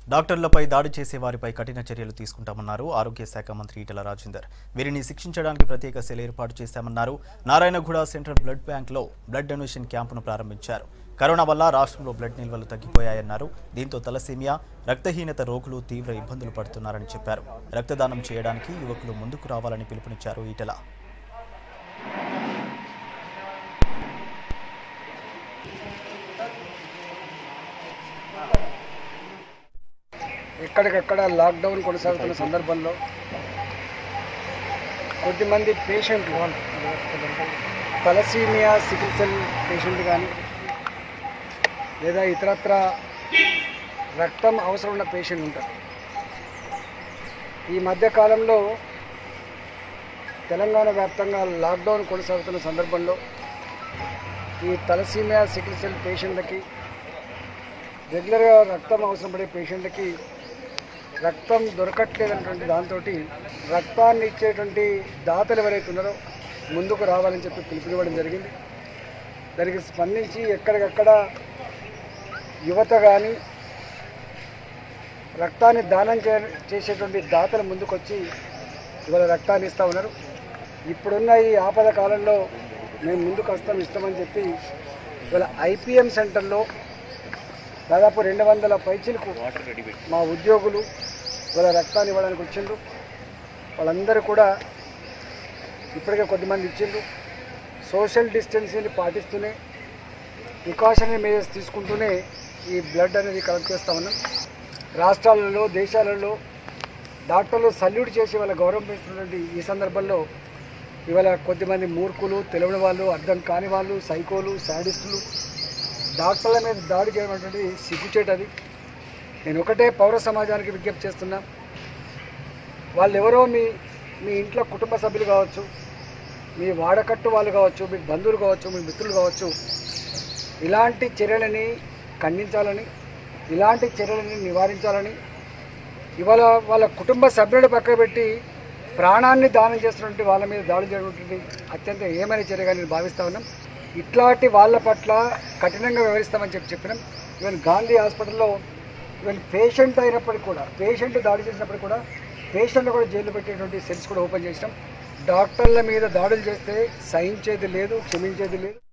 డాక్టర్లపై దాడి చేసే వారిపై కఠిన చర్యలు తీసుకుంటామన్నారు ఆరోగ్య శాఖ మంత్రి ఈటల రాజేందర్ వీరిని శిక్షించడానికి ప్రత్యేక సెల్ ఏర్పాటు చేశామన్నారు నారాయణగూడ సెంట్రల్ బ్లడ్ బ్యాంక్లో బ్లడ్ డొనేషన్ క్యాంపును ప్రారంభించారు కరోనా వల్ల రాష్ట్రంలో బ్లడ్ నిల్వలు తగ్గిపోయాయన్నారు దీంతో తలసేమియా రక్తహీనత రోగులు తీవ్ర ఇబ్బందులు పడుతున్నారని చెప్పారు రక్తదానం చేయడానికి యువకులు ముందుకు రావాలని పిలుపునిచ్చారు ఈటల ఎక్కడికక్కడ లాక్డౌన్ కొనసాగుతున్న సందర్భంలో కొద్దిమంది పేషెంట్లు తలసీమియా సికిల్ సెల్ పేషెంట్ కానీ లేదా ఇతరత్ర రక్తం అవసరం ఉన్న పేషెంట్ ఉంటారు ఈ మధ్య కాలంలో తెలంగాణ వ్యాప్తంగా లాక్డౌన్ కొనసాగుతున్న సందర్భంలో ఈ తలసీమియా సికిల్ సెల్ పేషెంట్లకి రెగ్యులర్గా రక్తం అవసరం పడే పేషెంట్లకి రక్తం దొరకట్లేదన్నటువంటి దాంతో రక్తాన్ని ఇచ్చేటువంటి దాతలు ఎవరైతే ఉన్నారో ముందుకు రావాలని చెప్పి పిలుపునివ్వడం జరిగింది దానికి స్పందించి ఎక్కడికక్కడ యువత కానీ రక్తాన్ని దానం చే చేసేటువంటి దాతలు ముందుకొచ్చి ఇవాళ రక్తాన్ని ఇస్తూ ఉన్నారు ఇప్పుడున్న ఈ ఆపద కాలంలో మేము ముందుకు వస్తాం ఇస్తామని చెప్పి ఇవాళ ఐపీఎం సెంటర్లో దాదాపు రెండు వందల పైచీలకు మా ఉద్యోగులు వాళ్ళ రక్తాన్ని ఇవ్వడానికి వచ్చిండ్రు వాళ్ళందరూ కూడా ఇప్పటికే కొద్దిమంది ఇచ్చిండ్రు సోషల్ డిస్టెన్సింగ్ని పాటిస్తూనే ప్రికాషనరీ మెజర్స్ తీసుకుంటూనే ఈ బ్లడ్ అనేది కలెక్ట్ చేస్తూ ఉన్నాం రాష్ట్రాలలో దేశాలలో డాక్టర్లు సల్యూట్ చేసి వాళ్ళ గౌరవం పెంచుతున్నటువంటి ఈ సందర్భంలో ఇవాళ కొద్దిమంది మూర్ఖులు తెలియని వాళ్ళు అర్థం కాని వాళ్ళు సైకోలు శాడిస్టులు డాక్టర్ల మీద దాడి చేయడం అనేటువంటిది సిగ్గుచేటది నేను ఒకటే పౌర సమాజానికి విజ్ఞప్తి చేస్తున్నా వాళ్ళు ఎవరో మీ మీ ఇంట్లో కుటుంబ సభ్యులు కావచ్చు మీ వాడకట్టు వాళ్ళు కావచ్చు మీ బంధువులు కావచ్చు మీ మిత్రులు కావచ్చు ఇలాంటి చర్యలని ఖండించాలని ఇలాంటి చర్యలని నివారించాలని ఇవాళ వాళ్ళ కుటుంబ సభ్యులను పక్కన పెట్టి ప్రాణాన్ని దానం చేస్తున్నటువంటి వాళ్ళ మీద దాడులు చేయడం అత్యంత ఏమైన చర్యగా నేను భావిస్తా ఉన్నాం ఇట్లాంటి వాళ్ళ పట్ల కఠినంగా వ్యవహరిస్తామని చెప్పి చెప్పినాం ఈవెన్ గాంధీ హాస్పిటల్లో ఈవెన్ పేషెంట్ అయినప్పటికీ కూడా పేషెంట్ దాడి చేసినప్పటికీ కూడా పేషెంట్ కూడా జైలు పెట్టేటువంటి సెల్స్ కూడా ఓపెన్ చేసినాం డాక్టర్ల మీద దాడులు చేస్తే సహించేది లేదు క్షమించేది లేదు